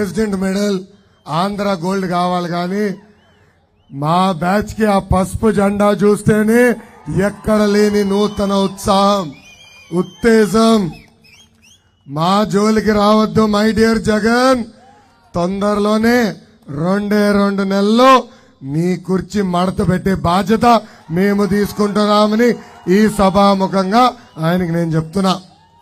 president medal Andhra gold కావాలి కానీ మా బ్యాచ్ కి ఆ పసుపు జెండా చూస్తేనే ఎక్కడ లేని నూతన ఉత్సాహం ఉత్తేజం మా జోలికి రావద్దు మై డియర్ జగన్ తొందరలోనే రెండే రెండు నెలల్లో నీ కుర్చీ మడత పెట్టే బాధ్యత మేము తీసుకుంటున్నామని ఈ సభాముఖంగా ఆయనకి నేను చెప్తున్నా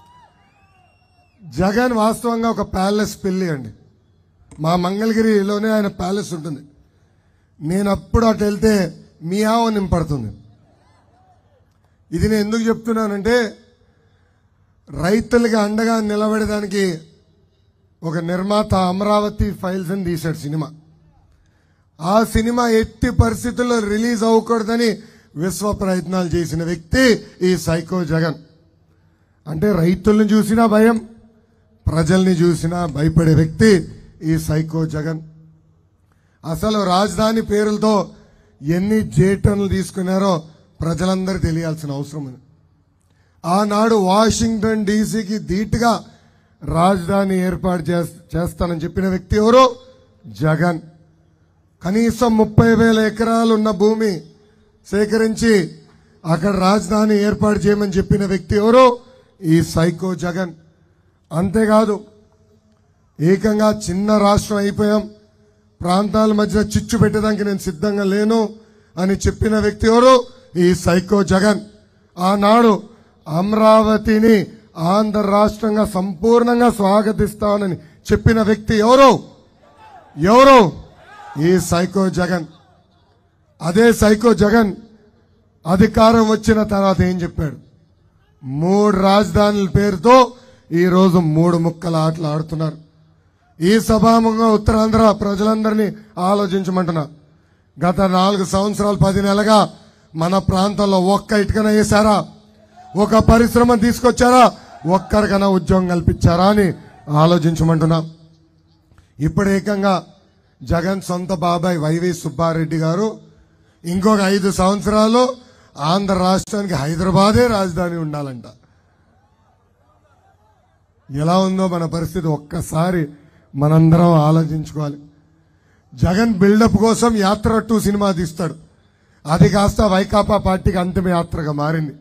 జగన్ వాస్తవంగా ఒక ప్యాలెస్ పెళ్లి అండి మా మంగళగిరిలోనే ఆయన ప్యాలెస్ ఉంటుంది నేను అప్పుడు అటు వెళ్తే మియావో నింపడుతుంది ఇది నేను ఎందుకు చెప్తున్నానంటే రైతులకి అండగా నిలబడడానికి ఒక నిర్మాత అమరావతి ఫైల్స్ అని తీశాడు సినిమా ఆ సినిమా ఎట్టి పరిస్థితుల్లో రిలీజ్ అవ్వకూడదని విశ్వ ప్రయత్నాలు చేసిన వ్యక్తి ఈ సైకో జగన్ అంటే రైతుల్ని చూసినా భయం ప్రజల్ని చూసినా భయపడే వ్యక్తి ఈ సైకో జగన్ అసలు రాజధాని పేరులతో ఎన్ని జేటన్లు తీసుకున్నారో ప్రజలందరూ తెలియాల్సిన అవసరం ఉంది ఆనాడు వాషింగ్టన్ డీసీకి ధీటుగా రాజధాని ఏర్పాటు చేస్- చేస్తానని చెప్పిన వ్యక్తి ఎవరు జగన్ కనీసం ముప్పై వేల ఎకరాలు ఉన్న భూమి సేకరించి అక్కడ రాజధాని ఏర్పాటు చేయమని చెప్పిన వ్యక్తి ఎవరు ఈ సైకో జగన్ అంతేకాదు ఏకంగా చిన్న రాష్ట్రం అయిపోయాం ప్రాంతాల మధ్య చిచ్చు పెట్టడానికి నేను సిద్ధంగా లేను అని చెప్పిన వ్యక్తి ఎవరు ఈ సైకో జగన్ ఆనాడు అమరావతిని ఆంధ్ర రాష్ట్రంగా సంపూర్ణంగా స్వాగతిస్తానని చెప్పిన వ్యక్తి ఎవరు ఎవరు ఈ సైకో జగన్ అదే సైకో జగన్ అధికారం వచ్చిన తర్వాత ఏం చెప్పాడు మూడు రాజధానుల పేరుతో ఈ రోజు మూడు ముక్కల ఆటలు ఆడుతున్నారు ఈ సభాముఖంగా ఉత్తరాంధ్ర ప్రజలందరినీ ఆలోచించమంటున్నా గత నాలుగు సంవత్సరాలు పది నెలలుగా మన ప్రాంతంలో ఒక్క ఇటుకన వేశారా ఒక పరిశ్రమ తీసుకొచ్చారా ఒక్కరికైనా ఉద్యోగం కల్పించారా అని ఆలోచించమంటున్నా ఇప్పుడు ఏకంగా జగన్ సొంత బాబాయ్ వైవి సుబ్బారెడ్డి గారు ఇంకొక ఐదు సంవత్సరాలు ఆంధ్ర రాష్ట్రానికి హైదరాబాదే రాజధాని ఉండాలంట ఎలా ఉందో మన పరిస్థితి ఒక్కసారి మనందరం ఆలోచించుకోవాలి జగన్ బిల్డప్ కోసం యాత్ర టూ సినిమా తీస్తాడు అది కాస్త వైకాపా పార్టీకి అంతిమ యాత్రగా మారింది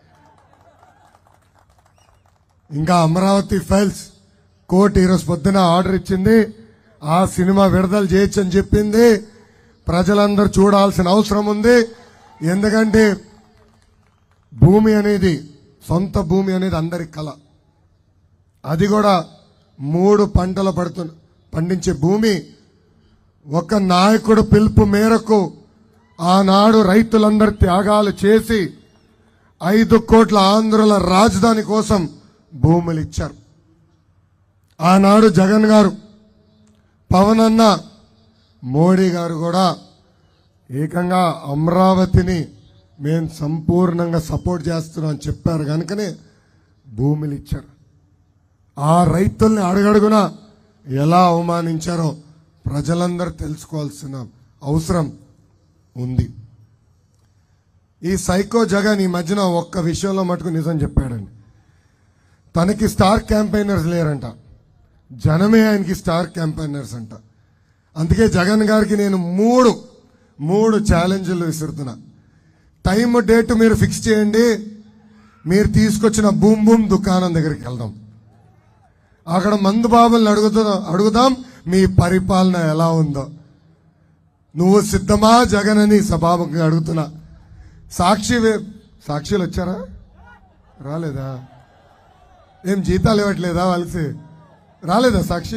ఇంకా అమరావతి ఫైల్స్ కోర్టు ఈరోజు పొద్దున ఆర్డర్ ఇచ్చింది ఆ సినిమా విడుదల చేయొచ్చు అని చెప్పింది ప్రజలందరూ చూడాల్సిన అవసరం ఉంది ఎందుకంటే భూమి అనేది సొంత భూమి అనేది అందరి కళ అది కూడా మూడు పంటలు పడుతున్న పండించే భూమి ఒక నాయకుడు పిలుపు మేరకు ఆనాడు రైతులందరూ త్యాగాలు చేసి ఐదు కోట్ల ఆంధ్రుల రాజధాని కోసం భూములు ఇచ్చారు ఆనాడు జగన్ గారు పవన్ అన్న మోడీ గారు కూడా ఏకంగా అమరావతిని మేము సంపూర్ణంగా సపోర్ట్ చేస్తున్నాం అని చెప్పారు కనుకనే భూములు ఇచ్చారు ఆ రైతుల్ని అడుగడుగున ఎలా అవమానించారో ప్రజలందరూ తెలుసుకోవాల్సిన అవసరం ఉంది ఈ సైకో జగన్ ఈ మధ్యన ఒక్క విషయంలో మటుకు నిజం చెప్పాడండి తనకి స్టార్ క్యాంపెయినర్స్ లేరంట జనమే ఆయనకి స్టార్ క్యాంపెయినర్స్ అంట అందుకే జగన్ గారికి నేను మూడు మూడు ఛాలెంజ్లు విసురుతున్నా టైం డేట్ మీరు ఫిక్స్ చేయండి మీరు తీసుకొచ్చిన బూమ్ బూమ్ దుకాణం దగ్గరికి వెళ్దాం అక్కడ మందు బాబుల్ని అడుగుతా అడుగుదాం మీ పరిపాలన ఎలా ఉందో నువ్వు సిద్ధమా జగన్ అని సభాముఖంగా అడుగుతున్నా సాక్షి వే- సాక్షులు వచ్చారా రాలేదా ఏం జీతాలు ఇవ్వట్లేదా వాళ్ళకి రాలేదా సాక్షి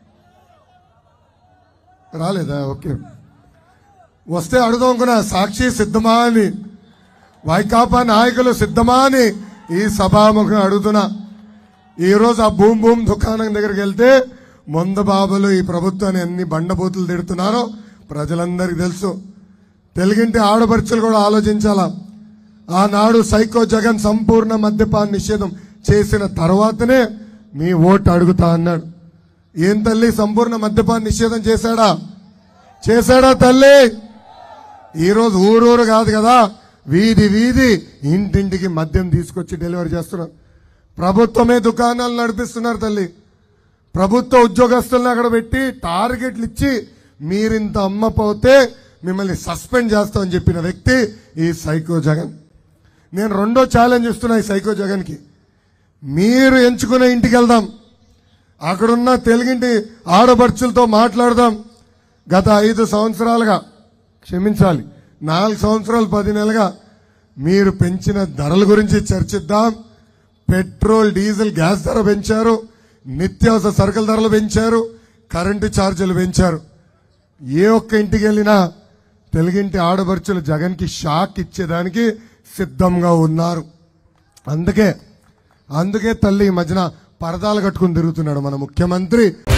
రాలేదా ఓకే వస్తే అడుగుదాం అనుకున్నా సాక్షి సిద్ధమా అని వైకాపా నాయకులు సిద్ధమా అని ఈ సభాముఖం అడుగుతున్నా ఈ రోజు ఆ భూమ్ భూమ్ దుకాణం దగ్గరికి వెళ్తే మొంద బాబులు ఈ ప్రభుత్వాన్ని ఎన్ని బండబూతులు తిడుతున్నారో ప్రజలందరికీ తెలుసు తెలుగింటి ఆడపడుచులు కూడా ఆలోచించాలా ఆనాడు సైకో జగన్ సంపూర్ణ మద్యపాన నిషేధం చేసిన తర్వాతనే మీ ఓటు అడుగుతా అన్నాడు ఏం తల్లి సంపూర్ణ మద్యపాన నిషేధం చేశాడా చేశాడా తల్లి ఈరోజు ఊరూరు కాదు కదా వీధి వీధి ఇంటింటికి మద్యం తీసుకొచ్చి డెలివరీ చేస్తున్నారు ప్రభుత్వమే దుకాణాలు నడిపిస్తున్నారు తల్లి ప్రభుత్వ ఉద్యోగస్తులను అక్కడ పెట్టి టార్గెట్లు ఇచ్చి మీరింత అమ్మపోతే మిమ్మల్ని సస్పెండ్ చేస్తామని చెప్పిన వ్యక్తి ఈ సైకో జగన్ నేను రెండో ఛాలెంజ్ ఇస్తున్నా ఈ సైకో జగన్కి మీరు ఎంచుకునే ఇంటికి వెళ్దాం అక్కడున్న తెలుగింటి ఆడపడుచులతో మాట్లాడదాం గత ఐదు సంవత్సరాలుగా క్షమించాలి నాలుగు సంవత్సరాలు పది నెలలుగా మీరు పెంచిన ధరల గురించి చర్చిద్దాం పెట్రోల్ డీజిల్ గ్యాస్ ధర పెంచారు నిత్యావసర సరుకుల ధరలు పెంచారు కరెంటు ఛార్జీలు పెంచారు ఏ ఒక్క ఇంటికి వెళ్ళినా తెలుగింటి ఆడపడుచులు జగన్కి షాక్ ఇచ్చేదానికి సిద్ధంగా ఉన్నారు అందుకే అందుకే తల్లి ఈ మధ్యన పరదాలు కట్టుకుని తిరుగుతున్నాడు మన ముఖ్యమంత్రి